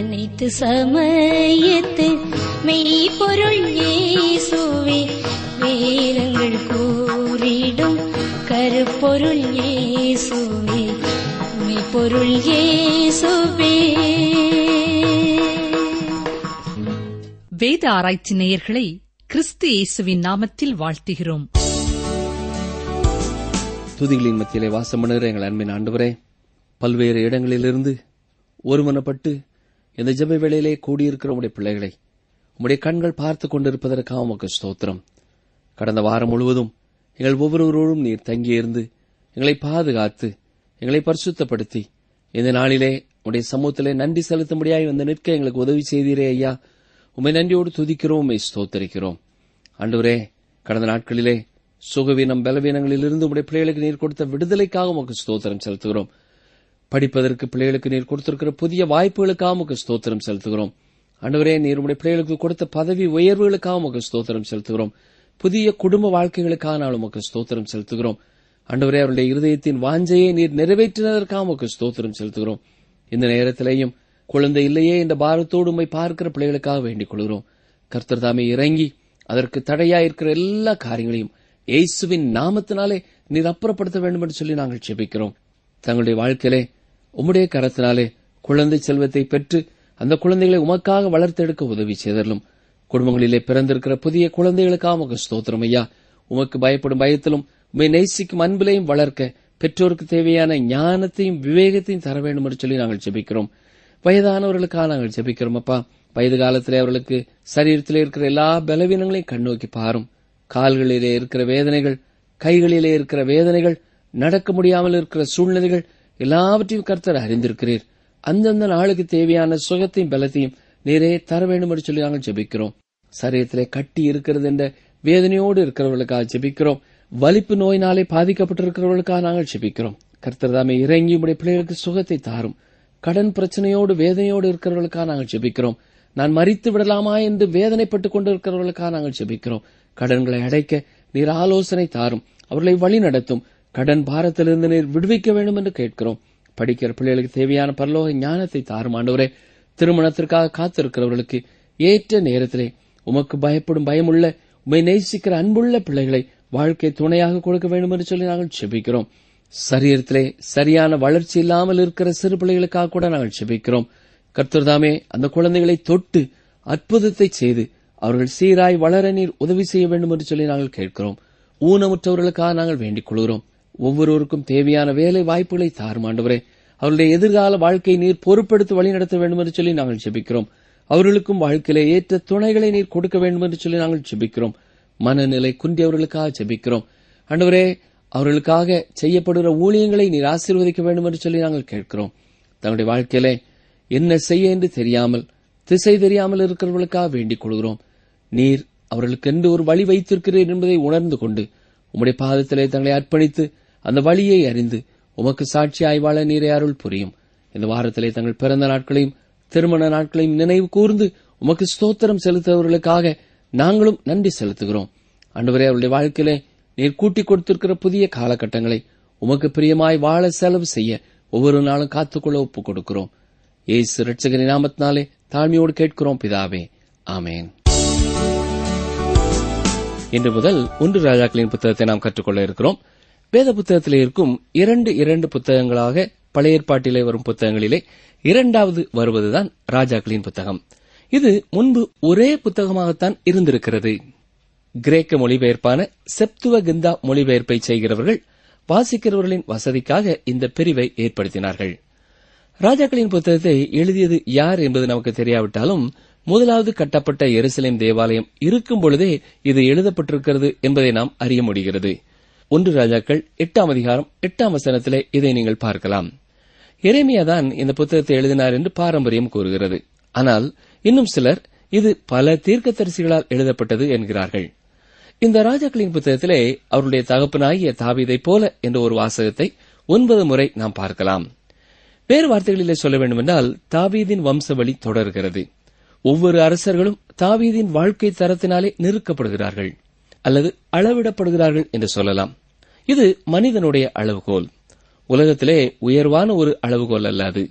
அனைத்து சமயத்து மெய்ப்பொருள் இயேசுவே வேதங்கள் கூறிடும் கருப்பொருள் இயேசுவே மெய்ப்பொருள் இயேசுவே வேத ஆராய்ச்சி நேயர்களை கிறிஸ்து இயேசுவின் நாமத்தில் வாழ்த்துகிறோம் துதிகளின் மத்தியிலே வாசம் பண்ணுகிற எங்கள் அன்பின் ஆண்டவரே பல்வேறு இடங்களிலிருந்து ஒருமனப்பட்டு இந்த ஜெப வேளையிலே கூடியிருக்கிற உடைய பிள்ளைகளை உம்முடைய கண்கள் பார்த்து கொண்டிருப்பதற்காக உமக்கு ஸ்தோத்திரம் கடந்த வாரம் முழுவதும் எங்கள் ஒவ்வொருவரோடும் நீர் தங்கியிருந்து எங்களை பாதுகாத்து எங்களை பரிசுத்தப்படுத்தி இந்த நாளிலே உடைய சமூகத்திலே நன்றி செலுத்தும்படியாய் வந்து நிற்க எங்களுக்கு உதவி செய்தீரே ஐயா உம்மை நன்றியோடு துதிக்கிறோம் உம்மை ஸ்தோத்தரிக்கிறோம் ஆண்டவரே கடந்த நாட்களிலே சுகவீனம் பலவீனங்களிலிருந்து உடைய பிள்ளைகளுக்கு நீர் கொடுத்த விடுதலைக்காக உமக்கு ஸ்தோத்திரம் செலுத்துகிறோம் படிப்பதற்கு பிள்ளைகளுக்கு நீர் கொடுத்திருக்கிற புதிய வாய்ப்புகளுக்காக உமக்கு ஸ்தோத்திரம் செலுத்துகிறோம் ஆண்டவரே நீர் உடைய பிள்ளைகளுக்கு கொடுத்த பதவி உயர்வுகளுக்காக உமக்கு ஸ்தோத்திரம் செலுத்துகிறோம் புதிய குடும்ப வாழ்க்கைகளுக்காக நான் உமக்கு ஸ்தோத்திரம் செலுத்துகிறோம் ஆண்டவரே அவருடைய இருதயத்தின் வாஞ்சையை நீர் நிறைவேற்றினதற்காக உமக்கு ஸ்தோத்திரம் செலுத்துகிறோம் இந்த நேரத்திலேயும் குழந்தை இல்லையே என்ற பாரத்தோடு உம்மை பார்க்கிற பிள்ளைகளுக்காக வேண்டிக் கொள்கிறோம் கர்த்தர் தாமே இறங்கி அதற்கு தடையா இருக்கிற எல்லா காரியங்களையும் இயேசுவின் நாமத்தினாலே நீர் அப்புறப்படுத்த வேண்டும் என்று சொல்லி நாங்கள் ஜெபிக்கிறோம் தங்களுடைய வாழ்க்கையிலே உம்முடைய கரத்தினாலே குழந்தை செல்வத்தை பெற்று அந்த குழந்தைகளை உமக்காக வளர்த்தெடுக்க உதவி செய்தலும் குடும்பங்களிலே பிறந்திருக்கிற புதிய குழந்தைகளுக்காக உமக்கு ஸ்தோத்திரம் ஐயா உமக்கு பயப்படும் பயத்திலும் உம்மை நேசிக்கும் அன்பிலையும் வளர்க்க பெற்றோருக்கு தேவையான ஞானத்தையும் விவேகத்தையும் தர வேண்டும் என்று சொல்லி நாங்கள் ஜெபிக்கிறோம் வயதானவர்களுக்காக நாங்கள் ஜெபிக்கிறோம் அப்பா வயது காலத்திலே அவர்களுக்கு சரீரத்திலே இருக்கிற எல்லா பலவீனங்களையும் கண்ணோக்கி பாரும் கால்களிலே இருக்கிற வேதனைகள் கைகளிலே இருக்கிற வேதனைகள் நடக்க முடியாமல் இருக்கிற சூழ்நிலைகள் எல்லாவற்றையும் கர்த்தர் அறிந்திருக்கிறீர் அந்தந்த நாளுக்கு தேவையான சுகத்தையும் பலத்தையும் நீரே தர வேண்டும் என்று சொல்லி நாங்கள் ஜெபிக்கிறோம் சரீரத்திலே கட்டி இருக்கிறது என்ற வேதனையோடு இருக்கிறவர்களுக்காக ஜெபிக்கிறோம் வலிப்பு நோயினாலே பாதிக்கப்பட்டிருக்கிறவர்களுக்காக நாங்கள் ஜெபிக்கிறோம் கர்த்தர் தாமே இறங்கி உடைய பிள்ளைகளுக்கு சுகத்தை தாரும் கடன் பிரச்சனையோடு வேதனையோடு இருக்கிறவர்களுக்காக நாங்கள் ஜெபிக்கிறோம் நான் மறித்து விடலாமா என்று வேதனைப்பட்டுக் கொண்டிருக்கிறவர்களுக்காக நாங்கள் ஜெபிக்கிறோம் கடன்களை அடைக்க நீர் ஆலோசனை தாரும் அவர்களை வழி நடத்தும் கடன் பாரத்திலிருந்து நீர் விடுவிக்க வேண்டும் என்று கேட்கிறோம் படிக்கிற பிள்ளைகளுக்கு தேவையான பரலோக ஞானத்தை தாரும் ஆண்டவரே திருமணத்திற்காக காத்திருக்கிறவர்களுக்கு ஏற்ற நேரத்திலே உமக்கு பயப்படும் பயமுள்ள உமை நேசிக்கிற அன்புள்ள பிள்ளைகளை வாழ்க்கை துணையாக கொடுக்க வேண்டும் என்று சொல்லி நாங்கள் செபிக்கிறோம் சரீரத்திலே சரியான வளர்ச்சி இல்லாமல் இருக்கிற சிறு பிள்ளைகளுக்காக கூட நாங்கள் செபிக்கிறோம் கர்த்தர்தாமே அந்த குழந்தைகளை தொட்டு அற்புதத்தை செய்து அவர்கள் சீராய் வளர நீர் உதவி செய்ய வேண்டும் என்று சொல்லி நாங்கள் கேட்கிறோம் ஊனமுற்றவர்களுக்காக நாங்கள் வேண்டிக் கொள்கிறோம் ஒவ்வொருவருக்கும் தேவையான வேலை வாய்ப்புகளை தாரும் ஆண்டவரே அவருடைய எதிர்கால வாழ்க்கையை நீர் பொறுப்படுத்தி வழிநடத்த வேண்டும் என்று சொல்லி நாங்கள் ஜெபிக்கிறோம் அவர்களுக்கும் வாழ்க்கையிலே ஏற்ற துணைகளை நீர் கொடுக்க வேண்டும் என்று சொல்லி நாங்கள் ஜெபிக்கிறோம் மனநிலை குன்றியவர்களுக்காக ஜெபிக்கிறோம் ஆண்டவரே அவர்களுக்காக செய்யப்படுகிற ஊழியங்களை நீர் ஆசீர்வதிக்க வேண்டும் என்று சொல்லி நாங்கள் கேட்கிறோம் தங்களுடைய வாழ்க்கையிலே என்ன செய்ய என்று தெரியாமல் திசை தெரியாமல் இருக்கிறவர்களுக்காக வேண்டிக் கொள்கிறோம் நீர் அவர்களுக்கென்று ஒரு வழி வைத்திருக்கிறீர் என்பதை உணர்ந்து கொண்டு உம்முடைய பாதத்திலே தங்களை அர்ப்பணித்து அந்த வழியை அறிந்து உமக்கு சாட்சி ஆய்வாள நீரை அருள் புரியும் இந்த வாரத்திலே தங்கள் பிறந்த நாட்களையும் திருமண நாட்களையும் நினைவு கூர்ந்து உமக்கு ஸ்தோத்திரம் செலுத்துவர்களுக்காக நாங்களும் நன்றி செலுத்துகிறோம் ஆண்டவரே அவருடைய வாழ்க்கையிலே நீர் கூட்டிக் கொடுத்திருக்கிற புதிய காலகட்டங்களை உமக்கு பிரியமாய் வாழ செலவு செய்ய ஒவ்வொரு நாளும் காத்துக்கொள்ள ஒப்புக் கொடுக்கிறோம் ஏசு ரட்சகரின் நாமத்தினாலே தாழ்மையோடு கேட்கிறோம் பிதாவே ஆமேன் இன்று முதல் ஒன்று ராஜாக்களின் புத்தகத்தை நாம் கற்றுக்கொள்ள இருக்கிறோம் வேத புத்தகத்திலே இருக்கும் இரண்டு இரண்டு புத்தகங்களாக பழைய ஏற்பாட்டிலே வரும் புத்தகங்களிலே இரண்டாவது வருவதுதான் ராஜாக்களின் புத்தகம் இது முன்பு ஒரே புத்தகமாகத்தான் இருந்திருக்கிறது கிரேக்க மொழிபெயர்ப்பான செப்துவ கிந்தா மொழிபெயர்ப்பை செய்கிறவர்கள் வாசிக்கிறவர்களின் வசதிக்காக இந்த பிரிவை ஏற்படுத்தினார்கள் ராஜாக்களின் புத்தகத்தை எழுதியது யார் என்பது நமக்கு தெரியாவிட்டாலும் முதலாவது கட்டப்பட்ட எருசலேம் தேவாலயம் இருக்கும் பொழுதே இது எழுதப்பட்டிருக்கிறது என்பதை நாம் அறிய முடிகிறது ஒன்று ராஜாக்கள் எட்டாம் அதிகாரம் எட்டாம் வசனத்திலே இதை நீங்கள் பார்க்கலாம் எரேமியா தான் இந்த புத்தகத்தை எழுதினார் என்று பாரம்பரியம் கூறுகிறது ஆனால் இன்னும் சிலர் இது பல தீர்க்கதரிசிகளால் எழுதப்பட்டது என்கிறார்கள் இந்த ராஜாக்களின் புத்தகத்திலே அவருடைய தகப்பனாகிய தாவீதைப் போல என்ற ஒரு வாசகத்தை ஒன்பது முறை நாம் பார்க்கலாம் வேறு வார்த்தைகளிலே சொல்ல வேண்டுமென்றால் தாவீதின் வம்சவழி தொடர்கிறது ஒவ்வொரு அரசர்களும் தாவீதின் வாழ்க்கை தரத்தினாலே நிறுக்கப்படுகிறார்கள் அல்லது அளவிடப்படுகிறார்கள் என்று சொல்லலாம் இது மனிதனுடைய அளவுகோல் உலகத்திலே உயர்வான ஒரு அளவுகோல் அல்ல அது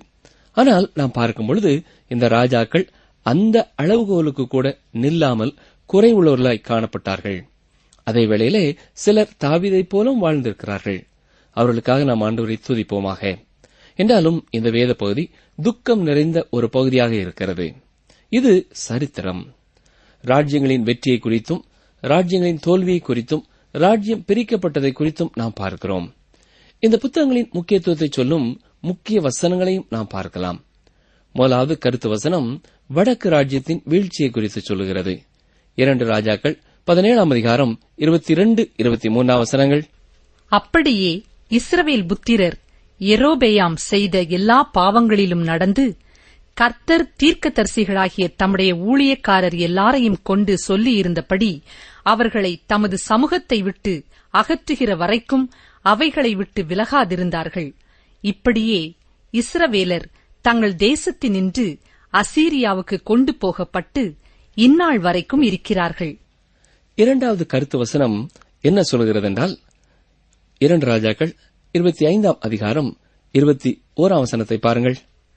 ஆனால் நாம் பார்க்கும் பொழுது இந்த ராஜாக்கள் அந்த அளவுகோலுக்கு கூட நில்லாமல் குறைவுள்ளவர்களாய் காணப்பட்டார்கள் அதே வேளையிலே சிலர் தாவீதைப் போலும் வாழ்ந்திருக்கிறார்கள் அவர்களுக்காக நாம் ஆண்டவரை துதிப்போமாக என்றாலும் இந்த வேத பகுதி துக்கம் நிறைந்த ஒரு பகுதியாக இருக்கிறது இது சரித்திரம் ராஜ்யங்களின் வெற்றியை குறித்தும் ராஜ்யங்களின் தோல்வியை குறித்தும் ராஜ்யம் பிரிக்கப்பட்டதை குறித்தும் நாம் பார்க்கிறோம் இந்த புத்தகங்களின் முக்கியத்துவத்தை சொல்லும் முக்கிய வசனங்களையும் நாம் பார்க்கலாம் முதலாவது கருத்து வசனம் வடக்கு ராஜ்யத்தின் வீழ்ச்சியை குறித்து சொல்லுகிறது இரண்டு ராஜாக்கள் பதினேழாம் அதிகாரம் இருபத்தி இரண்டு இருபத்தி மூன்றாம் வசனங்கள் அப்படியே இஸ்ரவேல் புத்திரர் எரோபெயாம் செய்த எல்லா பாவங்களிலும் நடந்து கர்த்தர் தீர்க்கதரிசிகளாகிய தம்முடைய ஊழியக்காரர் எல்லாரையும் கொண்டு சொல்லியிருந்தபடி அவர்களை தமது சமூகத்தை விட்டு அகற்றுகிற வரைக்கும் அவைகளை விட்டு விலகாதிருந்தார்கள் இப்படியே இஸ்ரவேலர் தங்கள் தேசத்தினின்று அசீரியாவுக்கு கொண்டு போகப்பட்டு இந்நாள் வரைக்கும் இருக்கிறார்கள் இரண்டாவது கருத்து வசனம் என்ன சொல்கிறது என்றால் இரண்டு ராஜாக்கள் இருபத்தி ஐந்தாம் அதிகாரம் இருபத்தி ஓராம் வசனத்தை பாருங்கள்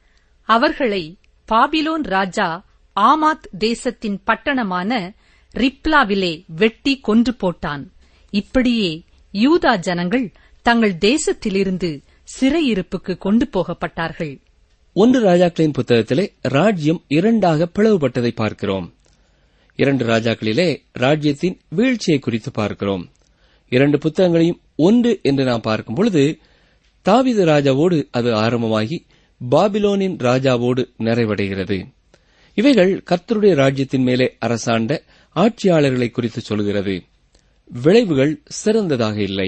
அவர்களை பாபிலோன் ராஜா ஆமாத் தேசத்தின் பட்டணமான ரிப்லாவிலே வெட்டி கொன்று போட்டான் இப்படியே யூதா ஜனங்கள் தங்கள் தேசத்திலிருந்து சிறையிருப்புக்கு கொண்டு போகப்பட்டார்கள் ஒன்று ராஜாக்களின் புத்தகத்திலே ராஜ்யம் இரண்டாக பிளவுபட்டதை பார்க்கிறோம் இரண்டு ராஜாக்களிலே ராஜ்யத்தின் வீழ்ச்சியை குறித்து பார்க்கிறோம் இரண்டு புத்தகங்களையும் ஒன்று என்று நாம் பார்க்கும் பொழுது தாவீது ராஜாவோடு அது ஆரம்பமாகி பாபிலோனின் ராஜாவோடு நிறைவடைகிறது இவைகள் கர்த்தருடைய ராஜ்யத்தின் மேலே அரசாண்ட ஆட்சியாளர்களை குறித்து சொல்கிறது விளைவுகள் சிறந்ததாக இல்லை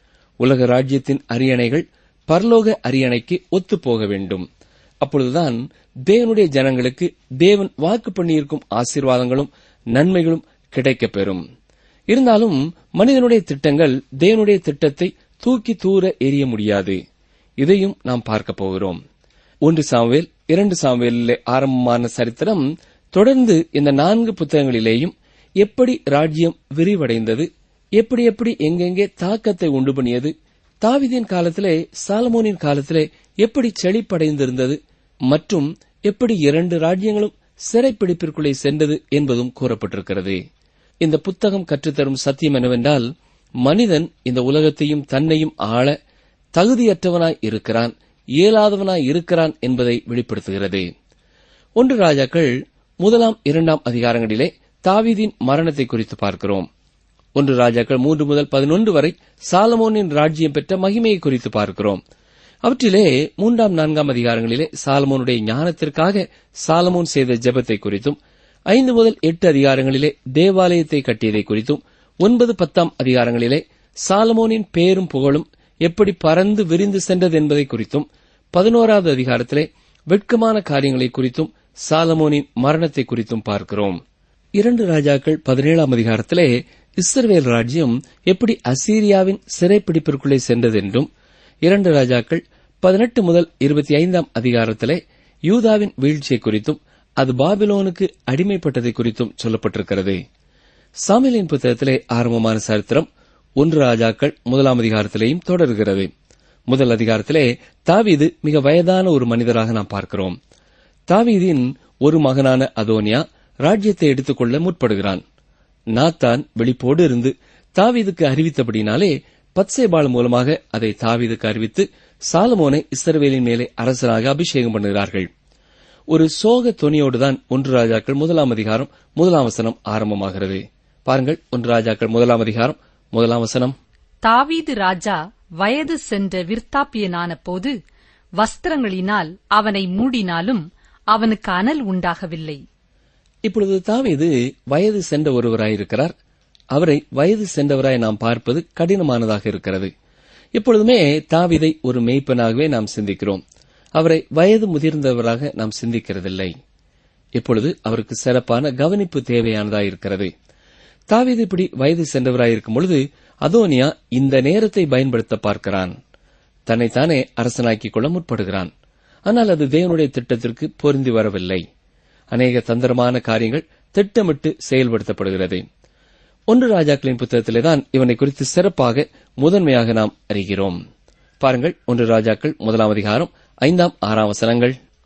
உலக ராஜ்யத்தின் அரியணைகள் பரலோக அரியணைக்கு ஒத்துப்போக வேண்டும் அப்பொழுதுதான் தேவனுடைய ஜனங்களுக்கு தேவன் வாக்கு பண்ணியிருக்கும் ஆசீர்வாதங்களும் நன்மைகளும் கிடைக்கப் பெறும் இருந்தாலும் மனிதனுடைய திட்டங்கள் தேவனுடைய திட்டத்தை தூக்கி தூர எறிய முடியாது இதையும் நாம் பார்க்க போகிறோம் ஒன்று சாமுவேல் இரண்டு சாமுவேலிலே ஆரம்பமான சரித்திரம் தொடர்ந்து இந்த நான்கு புத்தகங்களிலேயும் எப்படி ராஜ்யம் விரிவடைந்தது எப்படி எப்படி எங்கெங்கே தாக்கத்தை உண்டு பண்ணியது தாவிதின் காலத்திலே சாலமோனின் காலத்திலே எப்படி செழிப்படைந்திருந்தது மற்றும் எப்படி இரண்டு ராஜ்யங்களும் சிறைப்பிடிப்பிற்குள்ளே சென்றது என்பதும் கூறப்பட்டிருக்கிறது இந்த புத்தகம் கற்றுத்தரும் சத்தியம் என்னவென்றால் மனிதன் இந்த உலகத்தையும் தன்னையும் ஆள தகுதியற்றவனாய் இருக்கிறான் இயலாதவனாய் இருக்கிறான் என்பதை வெளிப்படுத்துகிறது ஒன்று ராஜாக்கள் முதலாம் இரண்டாம் அதிகாரங்களிலே தாவீதின் மரணத்தை குறித்து பார்க்கிறோம் ஒன்று ராஜாக்கள் மூன்று முதல் பதினொன்று வரை சாலமோனின் ராஜ்யம் பெற்ற மகிமையை குறித்து பார்க்கிறோம் அவற்றிலே மூன்றாம் நான்காம் அதிகாரங்களிலே சாலமோனுடைய ஞானத்திற்காக சாலமோன் செய்த ஜெபத்தை குறித்தும் ஐந்து முதல் எட்டு அதிகாரங்களிலே தேவாலயத்தை கட்டியதை குறித்தும் ஒன்பது பத்தாம் அதிகாரங்களிலே சாலமோனின் பேரும் புகழும் எப்படி பறந்து விரிந்து சென்றது என்பதை குறித்தும் பதினோராவது அதிகாரத்திலே வெட்கமான காரியங்களை குறித்தும் சாலமோனின் மரணத்தை குறித்தும் பார்க்கிறோம் இரண்டு ராஜாக்கள் பதினேழாம் அதிகாரத்திலே இஸ்ரவேல் ராஜ்யம் எப்படி அசீரியாவின் சிறைப்பிடிப்பிற்குள்ளே சென்றது என்றும் இரண்டு ராஜாக்கள் பதினெட்டு முதல் இருபத்தி ஐந்தாம் அதிகாரத்திலே யூதாவின் வீழ்ச்சியை குறித்தும் அது பாபிலோனுக்கு அடிமைப்பட்டதை குறித்தும் சொல்லப்பட்டிருக்கிறது சாமியலின் புத்தகத்திலே ஆரம்பமான சரித்திரம் ஒன்று ராஜாக்கள் முதலாம் அதிகாரத்திலேயும் தொடர்கிறது முதல் அதிகாரத்திலே தாவீது மிக வயதான ஒரு மனிதராக நாம் பார்க்கிறோம் தாவீதின் ஒரு மகனான அதோனியா ராஜ்யத்தை எடுத்துக்கொள்ள முற்படுகிறான் நாத்தான் வெளிப்போடு இருந்து தாவீதுக்கு அறிவித்தபடினாலே பத்சேபாள் மூலமாக அதை தாவீதுக்கு அறிவித்து சாலமோனை இஸ்ரவேலின் மேலே அரசராக அபிஷேகம் பண்ணுகிறார்கள் ஒரு சோக துணியோடுதான் ஒன்று ராஜாக்கள் முதலாம் அதிகாரம் முதலாம் வசனம் ஆரம்பமாகிறது பாருங்கள் ஒன்று ராஜாக்கள் முதலாம் அதிகாரம் முதலாம் வசனம் தாவீது ராஜா வயது சென்ற விற்த்தாப்பியனான போது வஸ்திரங்களினால் அவனை மூடினாலும் அவனுக்கு அனல் உண்டாகவில்லை இப்பொழுது தாவீது வயது சென்ற ஒருவராயிருக்கிறார் அவரை வயது சென்றவராய் நாம் பார்ப்பது கடினமானதாக இருக்கிறது எப்பொழுதுமே தாவீதை ஒரு மெய்ப்பனாகவே நாம் சிந்திக்கிறோம் அவரை வயது முதிர்ந்தவராக நாம் சிந்திக்கிறதில்லை இப்பொழுது அவருக்கு சிறப்பான கவனிப்பு தேவையானதாயிருக்கிறது தாவீது இப்படி வயது சென்றவராயிருக்கும் பொழுது அதோனியா இந்த நேரத்தை பயன்படுத்த பார்க்கிறான் தன்னைத்தானே அரசனாக்கிக் கொள்ள முற்படுகிறான் ஆனால் அது தேவனுடைய திட்டத்திற்கு பொருந்தி வரவில்லை அநேக தந்திரமான காரியங்கள் திட்டமிட்டு செயல்படுத்தப்படுகிறது ஒன்று ராஜாக்களின் புத்தகத்திலேதான் இவனை குறித்து சிறப்பாக முதன்மையாக நாம் அறிகிறோம் பாருங்கள் ஒன்று ராஜாக்கள் முதலாம் அதிகாரம் ஐந்தாம் ஆறாம் வசனங்கள்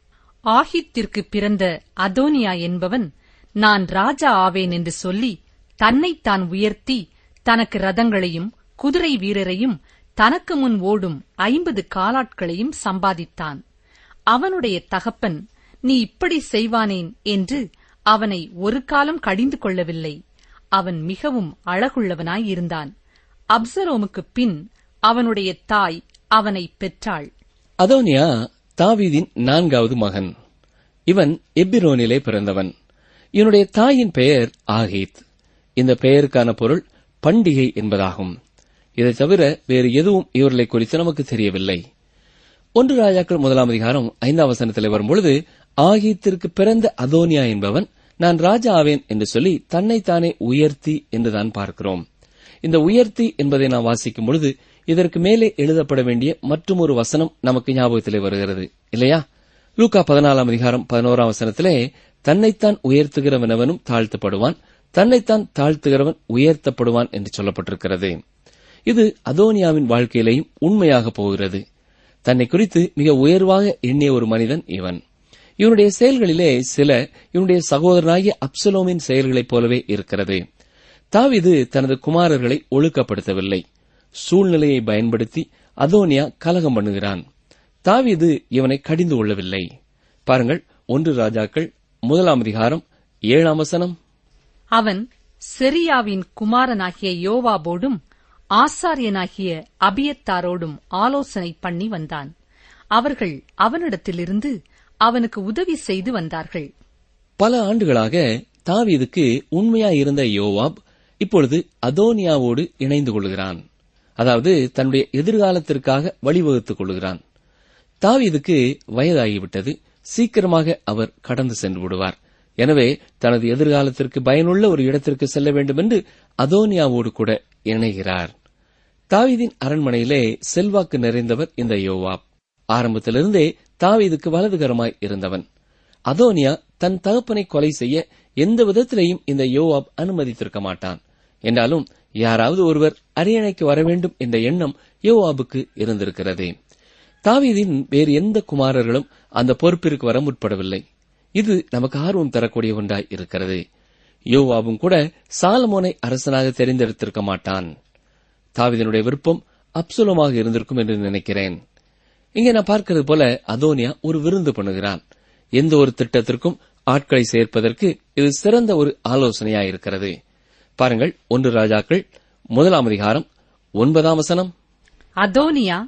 ஆகித்திற்கு பிறந்த அதோனியா என்பவன் நான் ராஜா ஆவேன் என்று சொல்லி தன்னைத்தான் உயர்த்தி தனக்கு ரதங்களையும் குதிரை வீரரையும் தனக்கு முன் ஓடும் ஐம்பது காலாட்களையும் சம்பாதித்தான் அவனுடைய தகப்பன் நீ இப்படி செய்வானேன் என்று அவனை ஒரு காலம் கடிந்து கொள்ளவில்லை அவன் மிகவும் அழகுள்ளவனாயிருந்தான் அப்சரோமுக்குப் பின் அவனுடைய தாய் அவனை பெற்றாள் அதோனியா தாவீதின் நான்காவது மகன் இவன் எப்பிரோனிலே பிறந்தவன் இவனுடைய தாயின் பெயர் ஆகீத் இந்த பெயருக்கான பொருள் பண்டிகை என்பதாகும் இதை தவிர வேறு எதுவும் இவர்களை குறித்து நமக்கு தெரியவில்லை ஒன்று ராஜாக்கள் முதலாம் அதிகாரம் ஐந்தாம் வசனத்தில் வரும்பொழுது ஆகீத்திற்கு பிறந்த அதோனியா என்பவன் நான் ராஜா ஆவேன் என்று சொல்லி தன்னைத்தானே உயர்த்தி என்றுதான் பார்க்கிறோம் இந்த உயர்த்தி என்பதை நாம் வாசிக்கும் பொழுது இதற்கு மேலே எழுதப்பட வேண்டிய மற்றொரு வசனம் நமக்கு ஞாபகத்திலே வருகிறது இல்லையா லூக்கா பதினாலாம் அதிகாரம் பதினோராம் வசனத்திலே தன்னைத்தான் உயர்த்துகிறவனவனும் தாழ்த்தப்படுவான் தன்னைத்தான் தாழ்த்துகிறவன் உயர்த்தப்படுவான் என்று சொல்லப்பட்டிருக்கிறது இது அதோனியாவின் வாழ்க்கையிலேயும் உண்மையாக போகிறது தன்னை குறித்து மிக உயர்வாக எண்ணிய ஒரு மனிதன் இவன் இவனுடைய செயல்களிலே சில இவனுடைய சகோதரனாகிய அப்சலோமின் செயல்களைப் போலவே இருக்கிறது தாவிது தனது குமாரர்களை ஒழுக்கப்படுத்தவில்லை சூழ்நிலையை பயன்படுத்தி அதோனியா கலகம் பண்ணுகிறான் தாவீது இவனை கடிந்து கொள்ளவில்லை பாருங்கள் ஒன்று ராஜாக்கள் முதலாம் அதிகாரம் ஏழாம் வசனம் அவன் செரியாவின் குமாரனாகிய யோவாபோடும் ஆசாரியனாகிய அபியத்தாரோடும் ஆலோசனை பண்ணி வந்தான் அவர்கள் அவனிடத்திலிருந்து அவனுக்கு உதவி செய்து வந்தார்கள் பல ஆண்டுகளாக தாவீதுக்கு உண்மையாயிருந்த யோவாப் இப்பொழுது அதோனியாவோடு இணைந்து கொள்கிறான் அதாவது தன்னுடைய எதிர்காலத்திற்காக வழிவகுத்துக் கொள்கிறான் தாவீதுக்கு வயதாகிவிட்டது சீக்கிரமாக அவர் கடந்து சென்று விடுவார் எனவே தனது எதிர்காலத்திற்கு பயனுள்ள ஒரு இடத்திற்கு செல்ல வேண்டும் என்று அதோனியாவோடு கூட இணைகிறார் தாவீதின் அரண்மனையிலே செல்வாக்கு நிறைந்தவர் இந்த யோவாப் ஆரம்பத்திலிருந்தே தாவீதுக்கு வலதுகரமாய் இருந்தவன் அதோனியா தன் தகப்பனை கொலை செய்ய எந்த விதத்திலையும் இந்த யோவாப் அனுமதித்திருக்க மாட்டான் என்றாலும் யாராவது ஒருவர் அரியணைக்கு வர வேண்டும் என்ற எண்ணம் யோவாபுக்கு இருந்திருக்கிறது தாவீதின் வேறு எந்த குமாரர்களும் அந்த பொறுப்பிற்கு வர முற்படவில்லை இது நமக்கு ஆர்வம் தரக்கூடிய ஒன்றாய் இருக்கிறது யோவாவும் கூட சாலமோனை அரசனாக தெரிந்தெடுத்திருக்க மாட்டான் தாவீதினுடைய விருப்பம் அப்சுலமாக இருந்திருக்கும் என்று நினைக்கிறேன் இங்கே நான் பார்க்கிறது போல அதோனியா ஒரு விருந்து பண்ணுகிறான் எந்த ஒரு திட்டத்திற்கும் ஆட்களை சேர்ப்பதற்கு இது சிறந்த ஒரு ஆலோசனையாயிருக்கிறது பாருங்கள் ஒன்று ராஜாக்கள் முதலாம் அதிகாரம் ஒன்பதாம் வசனம் அதோனியா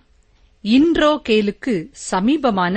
இன்றோ கேலுக்கு சமீபமான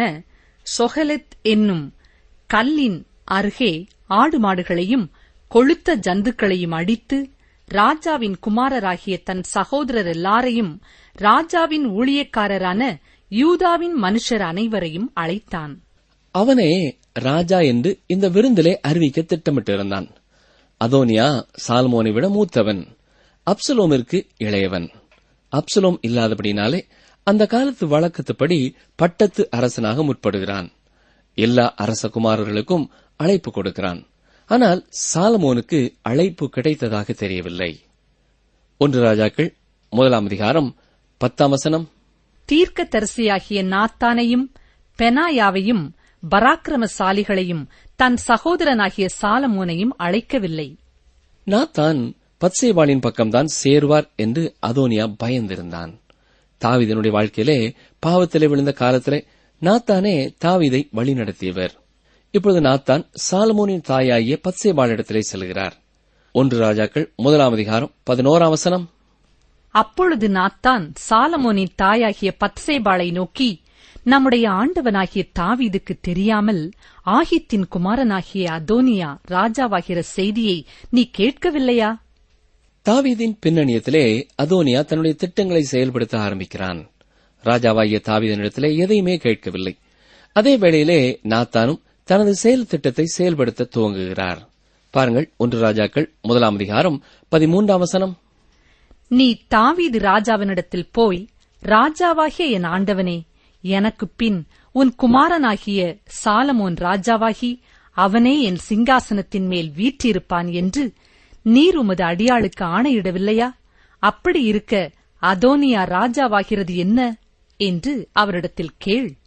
சொஹலெத் என்னும் கல்லின் அருகே ஆடு மாடுகளையும் கொழுத்த ஜந்துக்களையும் அடித்து ராஜாவின் குமாரராகிய தன் சகோதரர் எல்லாரையும் ராஜாவின் ஊழியக்காரரான யூதாவின் மனுஷர் அனைவரையும் அழைத்தான் அவனே ராஜா என்று இந்த விருந்திலே அறிவிக்க திட்டமிட்டிருந்தான் அதோனியா சால்மோனை விட மூத்தவன் அப்சலோமிற்கு இளையவன் அப்சலோம் இல்லாதபடினாலே அந்த காலத்து வழக்கத்துப்படி பட்டத்து அரசனாக முற்படுகிறான் எல்லா அரச குமாரர்களுக்கும் அழைப்பு கொடுக்கிறான் ஆனால் சாலமோனுக்கு அழைப்பு கிடைத்ததாக தெரியவில்லை ஒன்று ராஜாக்கள் முதலாம் அதிகாரம் பத்தாம் வசனம் தீர்க்கதரிசியாகிய நாத்தானையும் பெனாயாவையும் பராக்கிரமசாலிகளையும் தன் சகோதரனாகிய சாலமோனையும் அழைக்கவில்லை நாத்தான் பத்சேபாளின் பக்கம்தான் சேருவார் என்று அதோனியா பயந்திருந்தான் தாவீதனுடைய வாழ்க்கையிலே பாவத்திலே விழுந்த காலத்திலே நாத்தானே தாவீதை வழிநடத்தியவர் இப்பொழுது நாத்தான் சாலமோனின் தாயாகிய பத்சேபாளிடத்திலே செல்கிறார் ஒன்று ராஜாக்கள் முதலாம் அதிகாரம் பதினோராம் வசனம் அப்பொழுது நாத்தான் சாலமோனின் தாயாகிய பத்சேபாளை நோக்கி நம்முடைய ஆண்டவனாகிய தாவீதுக்கு தெரியாமல் ஆகித்தின் குமாரனாகிய அதோனியா ராஜாவாகிற செய்தியை நீ கேட்கவில்லையா தாவீதின் பின்னணியத்திலே அதோனியா தன்னுடைய திட்டங்களை செயல்படுத்த ஆரம்பிக்கிறான் ராஜாவாகிய தாவீதனிடத்திலே எதையுமே கேட்கவில்லை அதே வேளையிலே நாத்தானும் தனது செயல் திட்டத்தை செயல்படுத்த துவங்குகிறார் பாருங்கள் ஒன்று ராஜாக்கள் முதலாம் அதிகாரம் பதிமூன்றாம் வசனம் நீ தாவீது ராஜாவினிடத்தில் போய் ராஜாவாகிய என் ஆண்டவனே எனக்கு பின் உன் குமாரனாகிய சாலமோன் ராஜாவாகி அவனே என் சிங்காசனத்தின் மேல் வீற்றிருப்பான் என்று நீர் உமது அடியாளுக்கு ஆணையிடவில்லையா அப்படி இருக்க அதோனியா ராஜாவாகிறது என்ன என்று அவரிடத்தில் கேள்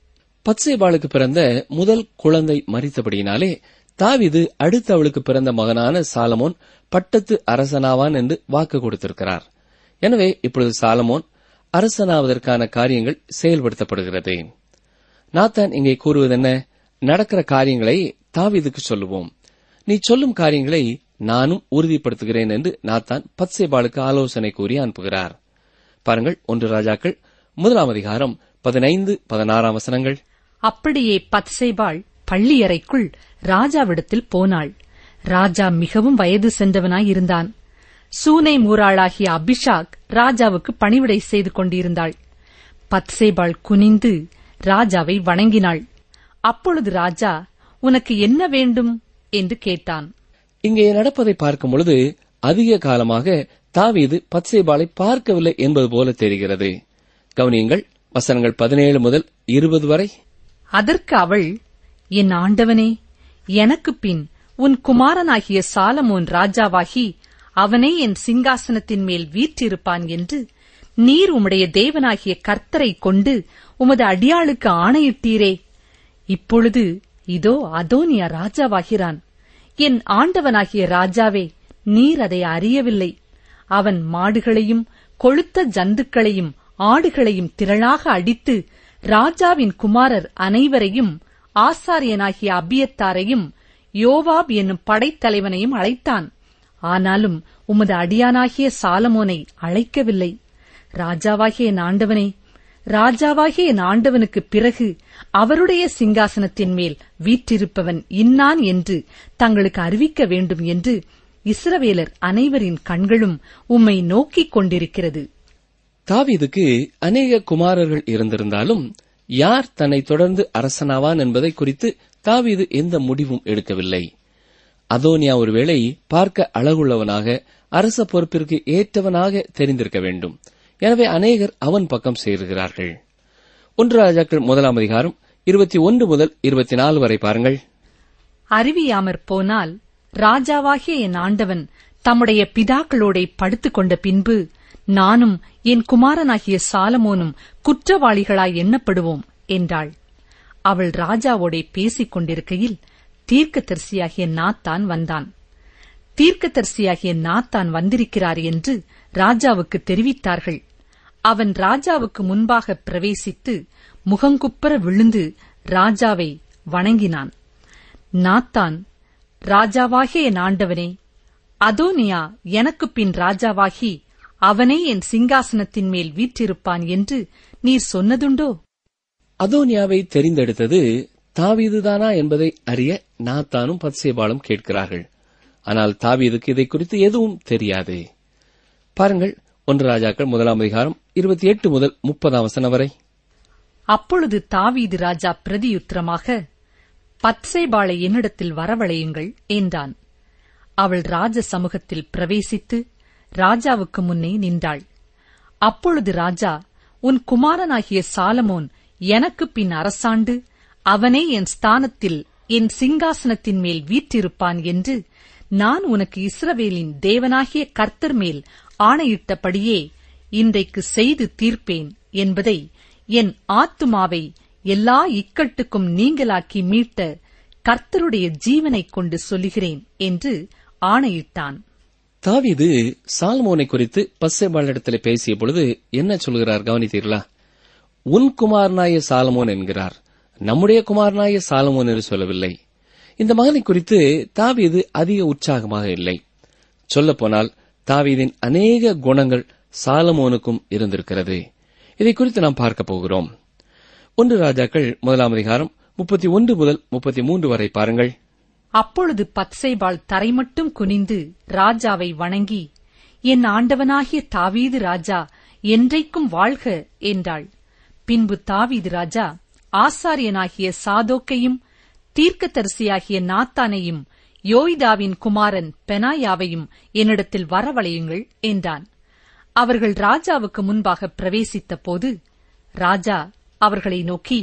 பத்சேபாளுக்கு பிறந்த முதல் குழந்தை மறித்தபடியினாலே தாவீது அடுத்து அவளுக்கு பிறந்த மகனான சாலமோன் பட்டத்து அரசனாவான் என்று வாக்கு கொடுத்திருக்கிறார் எனவே இப்பொழுது சாலமோன் அரசனாவதற்கான காரியங்கள் செயல்படுத்தப்படுகிறது நாத்தான் இங்கே கூறுவது என்ன நடக்கிற காரியங்களை தாவீதுக்கு சொல்லுவோம் நீ சொல்லும் காரியங்களை நானும் உறுதிப்படுத்துகிறேன் என்று நாத்தான் பத்சேபாளுக்கு ஆலோசனை கூறி அனுப்புகிறார் பாருங்கள் ஒன்று ராஜாக்கள் முதலாம் அதிகாரம் பதினைந்து பதினாறாம் வசனங்கள் அப்படியே பத்சேபாள் பள்ளியறைக்குள் ராஜாவிடத்தில் போனாள் ராஜா மிகவும் வயது சென்றவனாய் இருந்தான் சூனை மூராளாகிய அபிஷாக் ராஜாவுக்கு பணிவிடை செய்து கொண்டிருந்தாள் பத்சேபாள் குனிந்து ராஜாவை வணங்கினாள் அப்பொழுது ராஜா உனக்கு என்ன வேண்டும் என்று கேட்டான் இங்கே நடப்பதை பார்க்கும் பொழுது அதிக காலமாக தாவீது பத்சேபாளை பார்க்கவில்லை என்பது போல தெரிகிறது கவனியுங்கள் வசனங்கள் பதினேழு முதல் இருபது வரை அதற்கு அவள் என் ஆண்டவனே எனக்கு பின் உன் குமாரனாகிய சாலமோன் ராஜாவாகி அவனே என் சிங்காசனத்தின் மேல் வீற்றிருப்பான் என்று நீர் உம்முடைய தேவனாகிய கர்த்தரை கொண்டு உமது அடியாளுக்கு ஆணையிட்டீரே இப்பொழுது இதோ அதோனியா ராஜாவாகிறான் என் ஆண்டவனாகிய ராஜாவே நீர் அதை அறியவில்லை அவன் மாடுகளையும் கொழுத்த ஜந்துக்களையும் ஆடுகளையும் திரளாக அடித்து ராஜாவின் குமாரர் அனைவரையும் ஆசாரியனாகிய அபியத்தாரையும் யோவாப் என்னும் படைத்தலைவனையும் அழைத்தான் ஆனாலும் உமது அடியானாகிய சாலமோனை அழைக்கவில்லை ராஜாவாகிய என் ஆண்டவனே ராஜாவாகிய என் ஆண்டவனுக்கு பிறகு அவருடைய சிங்காசனத்தின் மேல் வீற்றிருப்பவன் இன்னான் என்று தங்களுக்கு அறிவிக்க வேண்டும் என்று இஸ்ரவேலர் அனைவரின் கண்களும் உம்மை நோக்கிக் கொண்டிருக்கிறது தாவீதுக்கு அநேக குமாரர்கள் இருந்திருந்தாலும் யார் தன்னை தொடர்ந்து அரசனாவான் என்பதை குறித்து தாவீது எந்த முடிவும் எடுக்கவில்லை அதோனியா ஒருவேளை பார்க்க அழகுள்ளவனாக அரச பொறுப்பிற்கு ஏற்றவனாக தெரிந்திருக்க வேண்டும் எனவே அநேகர் அவன் பக்கம் சேருகிறார்கள் ஒன்று ராஜாக்கள் முதலாம் அதிகாரம் இருபத்தி ஒன்று முதல் இருபத்தி நாலு வரை பாருங்கள் அறிவியாமற் போனால் ராஜாவாகிய என் ஆண்டவன் தம்முடைய பிதாக்களோடே படுத்துக் கொண்ட பின்பு நானும் என் குமாரனாகிய சாலமோனும் குற்றவாளிகளாய் எண்ணப்படுவோம் என்றாள் அவள் ராஜாவோடே பேசிக் கொண்டிருக்கையில் தீர்க்கதரிசியாகிய நாத்தான் வந்தான் தீர்க்கதரிசியாகிய நாத்தான் வந்திருக்கிறார் என்று ராஜாவுக்கு தெரிவித்தார்கள் அவன் ராஜாவுக்கு முன்பாக பிரவேசித்து முகங்குப்புற விழுந்து ராஜாவை வணங்கினான் நாத்தான் ராஜாவாகிய என் ஆண்டவனே அதோனியா எனக்கு பின் ராஜாவாகி அவனே என் சிங்காசனத்தின் மேல் வீற்றிருப்பான் என்று நீர் சொன்னதுண்டோ அதோனியாவை தெரிந்தெடுத்தது தாவீதுதானா என்பதை அறிய நாத்தானும் பத்சேபாலும் கேட்கிறார்கள் ஆனால் தாவீதுக்கு இதை குறித்து எதுவும் தெரியாது பாருங்கள் ஒன்று ராஜாக்கள் முதலாம் அதிகாரம் இருபத்தி எட்டு முதல் முப்பதாம் வசனம் வரை அப்பொழுது தாவீது ராஜா பிரதியுத்தரமாக பத்சேபாளை என்னிடத்தில் வரவழையுங்கள் என்றான் அவள் ராஜ சமூகத்தில் பிரவேசித்து ராஜாவுக்கு முன்னே நின்றாள் அப்பொழுது ராஜா உன் குமாரனாகிய சாலமோன் எனக்கு பின் அரசாண்டு அவனே என் ஸ்தானத்தில் என் சிங்காசனத்தின் மேல் வீற்றிருப்பான் என்று நான் உனக்கு இஸ்ரவேலின் தேவனாகிய கர்த்தர் மேல் ஆணையிட்டபடியே இன்றைக்கு செய்து தீர்ப்பேன் என்பதை என் ஆத்துமாவை எல்லா இக்கட்டுக்கும் நீங்களாக்கி மீட்ட கர்த்தருடைய ஜீவனைக் கொண்டு சொல்லுகிறேன் என்று ஆணையிட்டான் தாவீது சால்மோனை குறித்து பஸ்ஸேபாளிடத்தில் பேசிய பொழுது என்ன சொல்கிறார் கவனித்தீர்களா உன் குமாரனாய சாலமோன் என்கிறார் நம்முடைய குமாரனாய சாலமோன் என்று சொல்லவில்லை இந்த மகனை குறித்து தாவீது அதிக உற்சாகமாக இல்லை சொல்லப்போனால் தாவீதின் அநேக குணங்கள் சாலமோனுக்கும் இருந்திருக்கிறது இதை குறித்து நாம் பார்க்க போகிறோம் ஒன்று ராஜாக்கள் முதலாம் அதிகாரம் முப்பத்தி ஒன்று முதல் முப்பத்தி மூன்று வரை பாருங்கள் அப்பொழுது பத்சேபாள் தரைமட்டும் குனிந்து ராஜாவை வணங்கி என் ஆண்டவனாகிய தாவீது ராஜா என்றைக்கும் வாழ்க என்றாள் பின்பு தாவீது ராஜா ஆசாரியனாகிய சாதோக்கையும் தீர்க்கதரிசியாகிய நாத்தானையும் யோய்தாவின் குமாரன் பெனாயாவையும் என்னிடத்தில் வரவழையுங்கள் என்றான் அவர்கள் ராஜாவுக்கு முன்பாக பிரவேசித்த போது ராஜா அவர்களை நோக்கி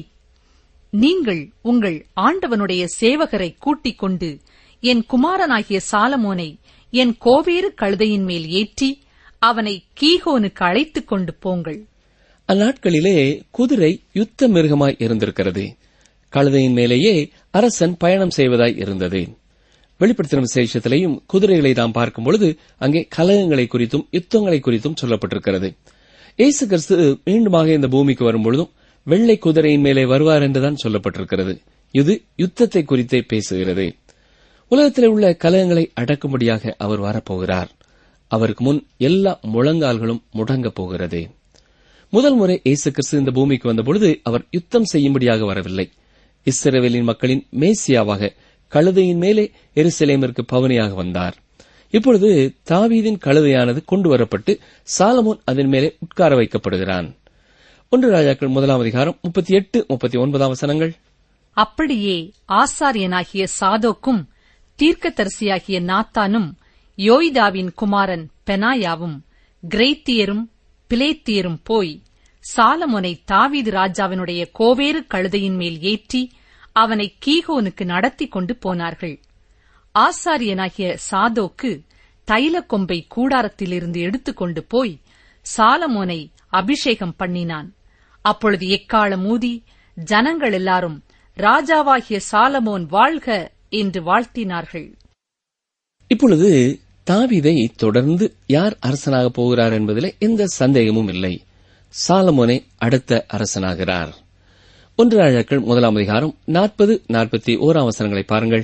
நீங்கள் உங்கள் ஆண்டவனுடைய சேவகரை கூட்டிக் கொண்டு என் குமாரனாகிய சாலமோனை என் கோவேறு கழுதையின் மேல் ஏற்றி அவனை கீகோனுக்கு அழைத்துக் கொண்டு போங்கள் அந்நாட்களிலே குதிரை யுத்த மிருகமாய் இருந்திருக்கிறது கழுதையின் மேலேயே அரசன் பயணம் செய்வதாய் இருந்தது வெளிப்படுத்தின விசேஷத்திலேயும் குதிரைகளை நாம் பார்க்கும் பொழுது அங்கே கலகங்களை குறித்தும் யுத்தங்களை குறித்தும் சொல்லப்பட்டிருக்கிறது இயேசு கிறிஸ்து மீண்டுமாக இந்த பூமிக்கு வரும்பொழுதும் வெள்ளை குதிரையின் மேலே வருவார் என்றுதான் சொல்லப்பட்டிருக்கிறது இது யுத்தத்தை குறித்தே பேசுகிறது உலகத்தில் உள்ள கலகங்களை அடக்கும்படியாக அவர் வரப்போகிறார் அவருக்கு முன் எல்லா முழங்கால்களும் முடங்கப் போகிறது முதல் முறை இயேசு கிறிஸ்து இந்த பூமிக்கு வந்தபொழுது அவர் யுத்தம் செய்யும்படியாக வரவில்லை இஸ்ரவேலின் மக்களின் மேசியாவாக கழுதையின் மேலே எருசலேமிற்கு பவனியாக வந்தார் இப்பொழுது தாவீதின் கழுதையானது கொண்டு வரப்பட்டு சாலமோன் அதன் மேலே உட்கார வைக்கப்படுகிறான் ஒன்று ராஜாக்கள் முதலாம் அதிகாரம் முப்பத்தி எட்டு முப்பத்தி ஒன்பதாம் வசனங்கள் அப்படியே ஆசாரியனாகிய சாதோக்கும் தீர்க்கதரிசியாகிய நாத்தானும் யோய்தாவின் குமாரன் பெனாயாவும் கிரேத்தியரும் பிலேத்தியரும் போய் சாலமோனை தாவீது ராஜாவினுடைய கோவேறு கழுதையின் மேல் ஏற்றி அவனை கீகோனுக்கு நடத்தி கொண்டு போனார்கள் ஆசாரியனாகிய சாதோக்கு தைலக் கொம்பை கூடாரத்திலிருந்து எடுத்துக்கொண்டு போய் சாலமோனை அபிஷேகம் பண்ணினான் அப்பொழுது எக்காலம் ஊதி ஜனங்கள் எல்லாரும் ராஜாவாகிய சாலமோன் வாழ்க என்று வாழ்த்தினார்கள் இப்பொழுது தாவீதை தொடர்ந்து யார் அரசனாக போகிறார் என்பதிலே எந்த சந்தேகமும் இல்லை சாலமோனே அடுத்த அரசனாகிறார் ஒன்று ராஜாக்கள் முதலாம் அதிகாரம் நாற்பது நாற்பத்தி ஓராம் வசனங்களை பாருங்கள்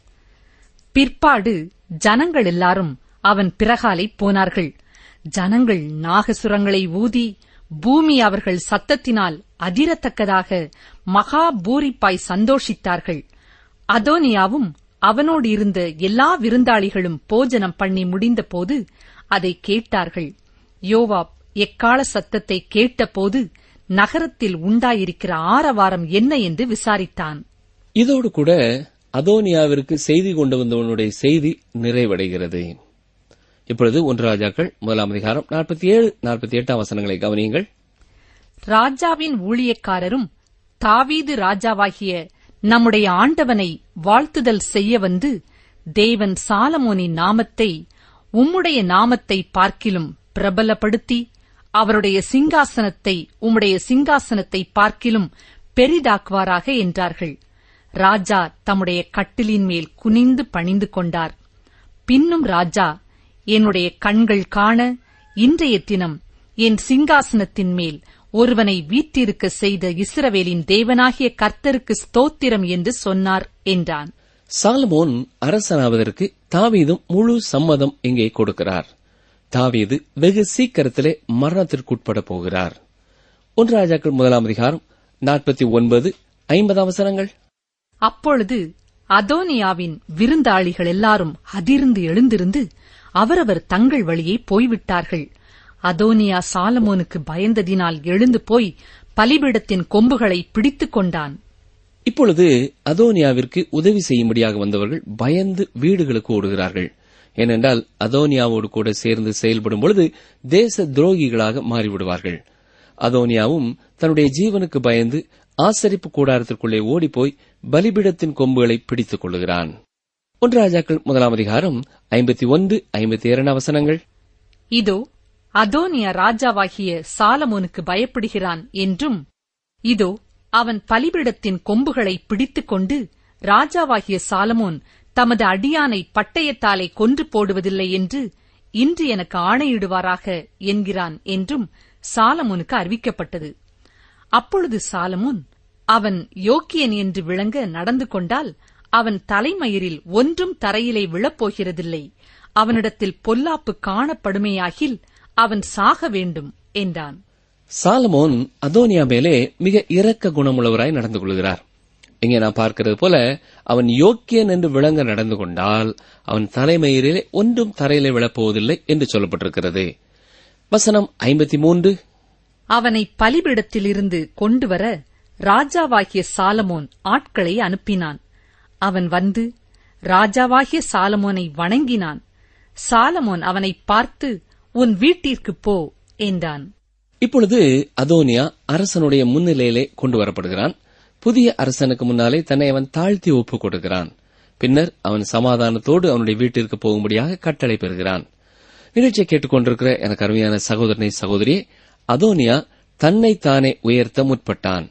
பிற்பாடு ஜனங்கள் எல்லாரும் அவன் பிறகாலை போனார்கள் ஜனங்கள் நாகசுரங்களை ஊதி பூமி அவர்கள் சத்தத்தினால் அதிரத்தக்கதாக மகா பூரிப்பாய் சந்தோஷித்தார்கள் அதோனியாவும் அவனோடு இருந்த எல்லா விருந்தாளிகளும் போஜனம் பண்ணி முடிந்தபோது அதை கேட்டார்கள் யோவாப் எக்கால சத்தத்தை கேட்டபோது நகரத்தில் உண்டாயிருக்கிற ஆரவாரம் என்ன என்று விசாரித்தான் இதோடு கூட அதோனியாவிற்கு செய்தி கொண்டு வந்தவனுடைய செய்தி நிறைவடைகிறது இப்பொழுது ஒன்று ராஜாக்கள் முதலாம் அதிகாரம் நாற்பத்தி ஏழு நாற்பத்தி எட்டாம் வசனங்களை கவனியுங்கள் ராஜாவின் ஊழியக்காரரும் தாவீது ராஜாவாகிய நம்முடைய ஆண்டவனை வாழ்த்துதல் செய்ய வந்து தேவன் சாலமோனின் நாமத்தை உம்முடைய நாமத்தை பார்க்கிலும் பிரபலப்படுத்தி அவருடைய சிங்காசனத்தை உம்முடைய சிங்காசனத்தை பார்க்கிலும் பெரிதாக்குவாராக என்றார்கள் ராஜா தம்முடைய கட்டிலின் மேல் குனிந்து பணிந்து கொண்டார் பின்னும் ராஜா என்னுடைய கண்கள் காண இன்றைய தினம் என் சிங்காசனத்தின் மேல் ஒருவனை வீற்றிருக்க செய்த இஸ்ரவேலின் தேவனாகிய கர்த்தருக்கு ஸ்தோத்திரம் என்று சொன்னார் என்றான் சாலமோன் அரசனாவதற்கு தாவீதும் முழு சம்மதம் இங்கே கொடுக்கிறார் தாவீது வெகு சீக்கிரத்திலே மரணத்திற்குட்பட போகிறார் ஒன்று ராஜாக்கள் முதலாம் அதிகாரம் நாற்பத்தி ஒன்பது ஐம்பது அவசரங்கள் அப்பொழுது அதோனியாவின் விருந்தாளிகள் எல்லாரும் அதிர்ந்து எழுந்திருந்து அவரவர் தங்கள் வழியே போய்விட்டார்கள் அதோனியா சாலமோனுக்கு பயந்ததினால் எழுந்து போய் பலிபீடத்தின் கொம்புகளை பிடித்துக் கொண்டான் இப்பொழுது அதோனியாவிற்கு உதவி செய்யும்படியாக வந்தவர்கள் பயந்து வீடுகளுக்கு ஓடுகிறார்கள் ஏனென்றால் அதோனியாவோடு கூட சேர்ந்து செயல்படும் பொழுது தேச துரோகிகளாக மாறிவிடுவார்கள் அதோனியாவும் தன்னுடைய ஜீவனுக்கு பயந்து ஆசரிப்பு கூடாரத்திற்குள்ளே ஓடிப்போய் பலிபீடத்தின் கொம்புகளை பிடித்துக் கொள்ளுகிறான் ஒன்று ராஜாக்கள் முதலாம் அதிகாரம் ஐம்பத்தி ஒன்று ஐம்பத்தி இரண்டு வசனங்கள் இதோ அதோனியா ராஜாவாகிய சாலமோனுக்கு பயப்படுகிறான் என்றும் இதோ அவன் பலிபீடத்தின் கொம்புகளை பிடித்துக் கொண்டு ராஜாவாகிய சாலமோன் தமது அடியானை பட்டயத்தாலே கொன்று போடுவதில்லை என்று இன்று எனக்கு ஆணையிடுவாராக என்கிறான் என்றும் சாலமோனுக்கு அறிவிக்கப்பட்டது அப்பொழுது சாலமோன் அவன் யோக்கியன் என்று விளங்க நடந்து கொண்டால் அவன் தலைமயிரில் ஒன்றும் தரையிலே விழப்போகிறதில்லை அவனிடத்தில் பொல்லாப்பு காணப்படுமையாகில் அவன் சாக வேண்டும் என்றான் சாலமோன் அதோனியா மேலே மிக இரக்க குணமுள்ளவராய் நடந்து கொள்கிறார் இங்கே நான் பார்க்கிறது போல அவன் யோக்கியன் என்று விளங்க நடந்து கொண்டால் அவன் தலைமயிரிலே ஒன்றும் தரையிலே விழப்போவதில்லை என்று சொல்லப்பட்டிருக்கிறது வசனம் ஐம்பத்தி மூன்று அவனை பலிபீடத்திலிருந்து கொண்டுவர ராஜாவாகிய சாலமோன் ஆட்களை அனுப்பினான் அவன் வந்து ராஜாவாகிய சாலமோனை வணங்கினான் சாலமோன் அவனை பார்த்து உன் வீட்டிற்குப் போ என்றான் இப்பொழுது அதோனியா அரசனுடைய முன்னிலையிலே கொண்டு வரப்படுகிறான் புதிய அரசனுக்கு முன்னாலே தன்னை அவன் தாழ்த்தி ஒப்புக் கொடுக்கிறான் பின்னர் அவன் சமாதானத்தோடு அவனுடைய வீட்டிற்கு போகும்படியாக கட்டளை பெறுகிறான் நிகழ்ச்சியை கேட்டுக்கொண்டிருக்கிற எனக்கு அருமையான சகோதரனை சகோதரியே அதோனியா தன்னை தானே உயர்த்த முற்பட்டான்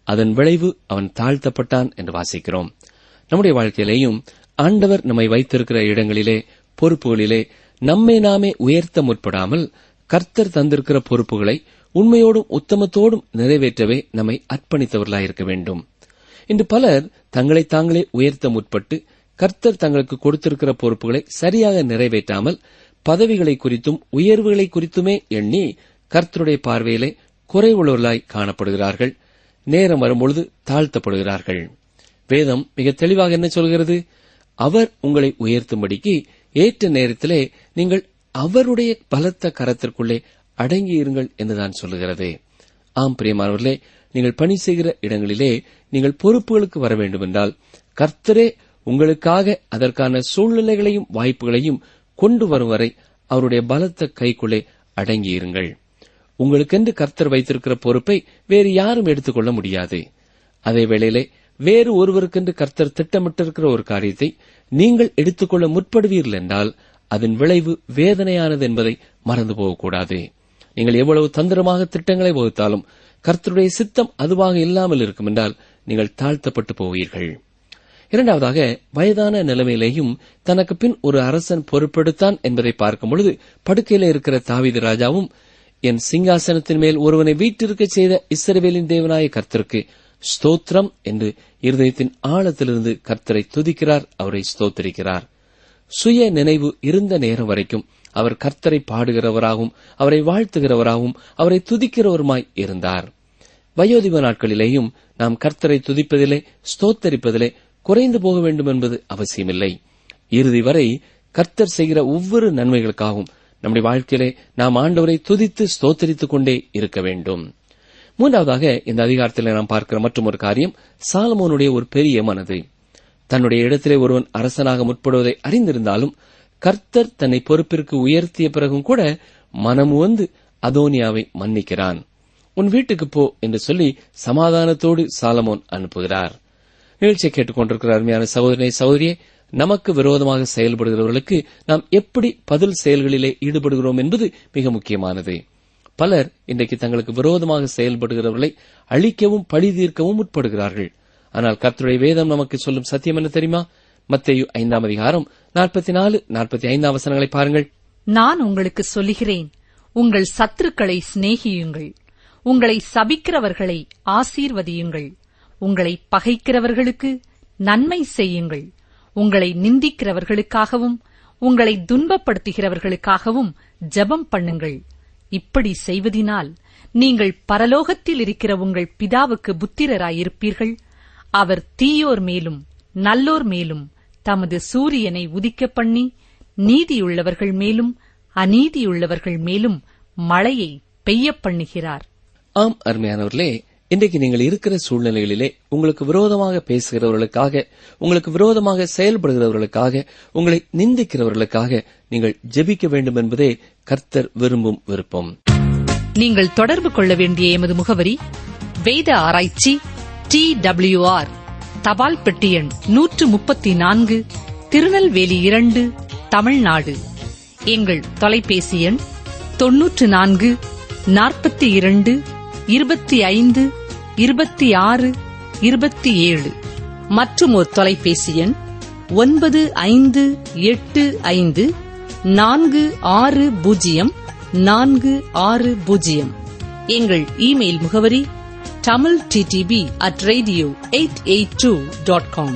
அதன் விளைவு அவன் தாழ்த்தப்பட்டான் என்று வாசிக்கிறோம் நம்முடைய வாழ்க்கையிலேயும் ஆண்டவர் நம்மை வைத்திருக்கிற இடங்களிலே பொறுப்புகளிலே நம்மை நாமே உயர்த்த முற்படாமல் கர்த்தர் தந்திருக்கிற பொறுப்புகளை உண்மையோடும் உத்தமத்தோடும் நிறைவேற்றவே நம்மை அர்ப்பணித்தவர்களாயிருக்க வேண்டும் இன்று பலர் தங்களை தாங்களே உயர்த்த முற்பட்டு கர்த்தர் தங்களுக்கு கொடுத்திருக்கிற பொறுப்புகளை சரியாக நிறைவேற்றாமல் பதவிகளை குறித்தும் உயர்வுகளை குறித்துமே எண்ணி கர்த்தருடைய பார்வையிலே குறைவுள்ளவர்களாய் காணப்படுகிறார்கள் நேரம் வரும்பொழுது தாழ்த்தப்படுகிறார்கள் வேதம் மிக தெளிவாக என்ன சொல்கிறது அவர் உங்களை உயர்த்தும்படிக்கு ஏற்ற நேரத்திலே நீங்கள் அவருடைய பலத்த கரத்திற்குள்ளே அடங்கியிருங்கள் என்றுதான் சொல்லுகிறது ஆம் பிரியமானவர்களே நீங்கள் பணி செய்கிற இடங்களிலே நீங்கள் பொறுப்புகளுக்கு வர வேண்டுமென்றால் கர்த்தரே உங்களுக்காக அதற்கான சூழ்நிலைகளையும் வாய்ப்புகளையும் கொண்டு வரும் வரை அவருடைய பலத்த கைக்குள்ளே அடங்கியிருங்கள் உங்களுக்கென்று கர்த்தர் வைத்திருக்கிற பொறுப்பை வேறு யாரும் எடுத்துக்கொள்ள முடியாது அதே வேளையிலே வேறு ஒருவருக்கென்று கர்த்தர் திட்டமிட்டிருக்கிற ஒரு காரியத்தை நீங்கள் எடுத்துக்கொள்ள முற்படுவீர்கள் என்றால் அதன் விளைவு வேதனையானது என்பதை மறந்து போகக்கூடாது நீங்கள் எவ்வளவு தந்திரமாக திட்டங்களை வகுத்தாலும் கர்த்தருடைய சித்தம் அதுவாக இல்லாமல் இருக்கும் என்றால் நீங்கள் தாழ்த்தப்பட்டு போவீர்கள் இரண்டாவதாக வயதான நிலைமையிலேயும் தனக்கு பின் ஒரு அரசன் பொறுப்பெடுத்தான் என்பதை பார்க்கும் பொழுது படுக்கையில இருக்கிற தாவீது ராஜாவும் என் சிங்காசனத்தின் மேல் ஒருவனை வீட்டிற்க செய்த இஸ்ரவேலின் தேவனாய கர்த்தருக்கு ஸ்தோத்திரம் என்று இருதயத்தின் ஆழத்திலிருந்து கர்த்தரை துதிக்கிறார் அவரை ஸ்தோத்திரிக்கிறார் சுய நினைவு இருந்த நேரம் வரைக்கும் அவர் கர்த்தரை பாடுகிறவராகவும் அவரை வாழ்த்துகிறவராகவும் அவரை துதிக்கிறவருமாய் இருந்தார் வயோதிப நாட்களிலேயும் நாம் கர்த்தரை துதிப்பதிலே ஸ்தோத்தரிப்பதிலே குறைந்து போக வேண்டும் என்பது அவசியமில்லை இறுதி வரை கர்த்தர் செய்கிற ஒவ்வொரு நன்மைகளுக்காகவும் நம்முடைய வாழ்க்கையிலே நாம் ஆண்டவரை துதித்து ஸ்தோத்தரித்துக் கொண்டே இருக்க வேண்டும் மூன்றாவதாக இந்த அதிகாரத்தில் நாம் பார்க்கிற மற்றும் ஒரு காரியம் சாலமோனுடைய ஒரு பெரிய மனது தன்னுடைய இடத்திலே ஒருவன் அரசனாக முற்படுவதை அறிந்திருந்தாலும் கர்த்தர் தன்னை பொறுப்பிற்கு உயர்த்திய பிறகும் கூட மனமு வந்து அதோனியாவை மன்னிக்கிறான் உன் வீட்டுக்கு போ என்று சொல்லி சமாதானத்தோடு சாலமோன் அனுப்புகிறார் நிகழ்ச்சியை கேட்டுக்கொண்டிருக்கிற அருமையான சகோதரனை சகோதரியே நமக்கு விரோதமாக செயல்படுகிறவர்களுக்கு நாம் எப்படி பதில் செயல்களிலே ஈடுபடுகிறோம் என்பது மிக முக்கியமானது பலர் இன்றைக்கு தங்களுக்கு விரோதமாக செயல்படுகிறவர்களை அழிக்கவும் பழி தீர்க்கவும் முற்படுகிறார்கள் ஆனால் கர்த்தருடைய வேதம் நமக்கு சொல்லும் சத்தியம் என்ன தெரியுமா மத்தேயு ஐந்தாம் அதிகாரம் நாற்பத்தி நாலு நாற்பத்தி ஐந்தாம் வசனங்களை பாருங்கள் நான் உங்களுக்கு சொல்லுகிறேன் உங்கள் சத்துருக்களை சிநேகியுங்கள் உங்களை சபிக்கிறவர்களை ஆசீர்வதியுங்கள் உங்களை பகைக்கிறவர்களுக்கு நன்மை செய்யுங்கள் உங்களை நிந்திக்கிறவர்களுக்காகவும் உங்களை துன்பப்படுத்துகிறவர்களுக்காகவும் ஜெபம் பண்ணுங்கள் இப்படி செய்வதினால் நீங்கள் பரலோகத்தில் இருக்கிற உங்கள் பிதாவுக்கு புத்திரராயிருப்பீர்கள் அவர் தீயோர் மேலும் நல்லோர் மேலும் தமது சூரியனை உதிக்கப் பண்ணி நீதியுள்ளவர்கள் மேலும் அநீதியுள்ளவர்கள் மேலும் மழையை பெய்யப் பண்ணுகிறார் ஆம் அருமையானவர்களே இன்றைக்கு நீங்கள் இருக்கிற சூழ்நிலைகளிலே உங்களுக்கு விரோதமாக பேசுகிறவர்களுக்காக உங்களுக்கு விரோதமாக செயல்படுகிறவர்களுக்காக உங்களை நிந்திக்கிறவர்களுக்காக நீங்கள் ஜெபிக்க வேண்டும் என்பதே கர்த்தர் விரும்பும் விருப்பம் நீங்கள் தொடர்பு கொள்ள வேண்டிய எமது முகவரி வேத ஆராய்ச்சி டி ஆர் தபால் பெட்டி எண் நூற்று முப்பத்தி நான்கு திருநெல்வேலி இரண்டு தமிழ்நாடு எங்கள் தொலைபேசி எண் தொன்னூற்று நான்கு நாற்பத்தி இரண்டு இருபத்தி ஐந்து இருபத்தி ஆறு இருபத்தி ஏழு மற்றும் ஒரு தொலைபேசி எண் ஒன்பது ஐந்து எட்டு ஐந்து நான்கு ஆறு பூஜ்ஜியம் நான்கு ஆறு பூஜ்ஜியம் எங்கள் இமெயில் முகவரி Tamil DTP at radio eight eight two dot com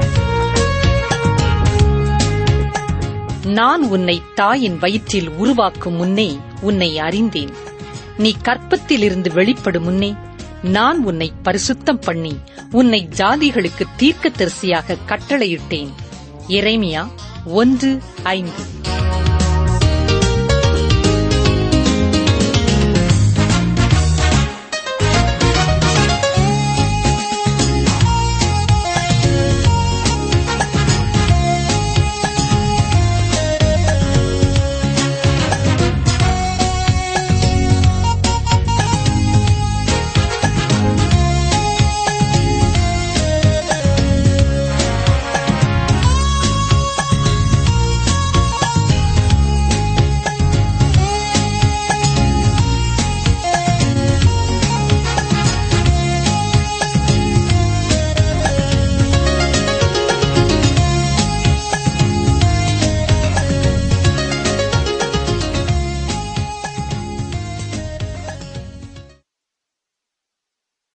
நான் உன்னை தாயின் வயிற்றில் உருவாக்கும் முன்னே உன்னை அறிந்தேன் நீ கற்பத்திலிருந்து வெளிப்படும் முன்னே நான் உன்னை பரிசுத்தம் பண்ணி உன்னை ஜாதிகளுக்கு தீர்க்கதரிசியாக கட்டளையிட்டேன் எரேமியா ஒன்று ஐந்து